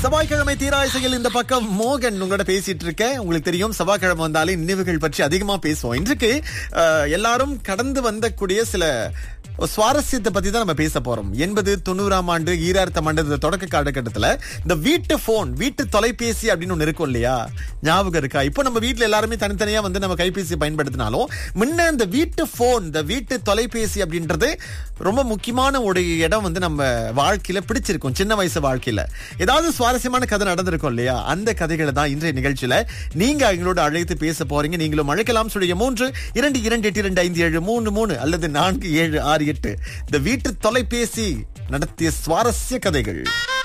செவ்வாய்க்கிழமை தீராயசையில் இந்த பக்கம் மோகன் உங்களோட பேசிட்டு இருக்கேன் உங்களுக்கு தெரியும் செவ்வாய்க்கிழமை வந்தாலே நினைவுகள் பற்றி அதிகமா பேசுவோம் இன்றைக்கு அஹ், எல்லாரும் கடந்து வந்தக்கூடிய சில சுவாரஸ்யத்தை பத்தி தான் நம்ம பேச போறோம் எண்பது தொண்ணூறாம் ஆண்டு ஈராயிரத்தாம் ஆண்டு இந்த தொடக்க காலகட்டத்துல இந்த வீட்டு போன் வீட்டு தொலைபேசி அப்படின்னு ஒண்ணு இருக்கும் இல்லையா ஞாபகம் இருக்கா இப்போ நம்ம வீட்ல எல்லாருமே தனித்தனியா வந்து நம்ம கைபேசி பயன்படுத்தினாலும் முன்ன இந்த வீட்டு போன் இந்த வீட்டு தொலைபேசி அப்படின்றது ரொம்ப முக்கியமான ஒரு இடம் வந்து நம்ம வாழ்க்கையில பிடிச்சிருக்கும் சின்ன வயசு வாழ்க்கையில ஏதாவது சுவாரஸ்யமான கதை நடந்திருக்கும் இல்லையா அந்த கதைகளை தான் இன்றைய நிகழ்ச்சியில நீங்க எங்களோட அழைத்து பேச போறீங்க நீங்களும் அழைக்கலாம் சொல்லிய மூன்று இரண்டு இரண்டு எட்டு இரண்டு ஐந்து ஏழு மூணு மூணு அல்லது நான்கு ஏழு ஆறு எட்டு இந்த வீட்டு தொலைபேசி நடத்திய சுவாரஸ்ய கதைகள்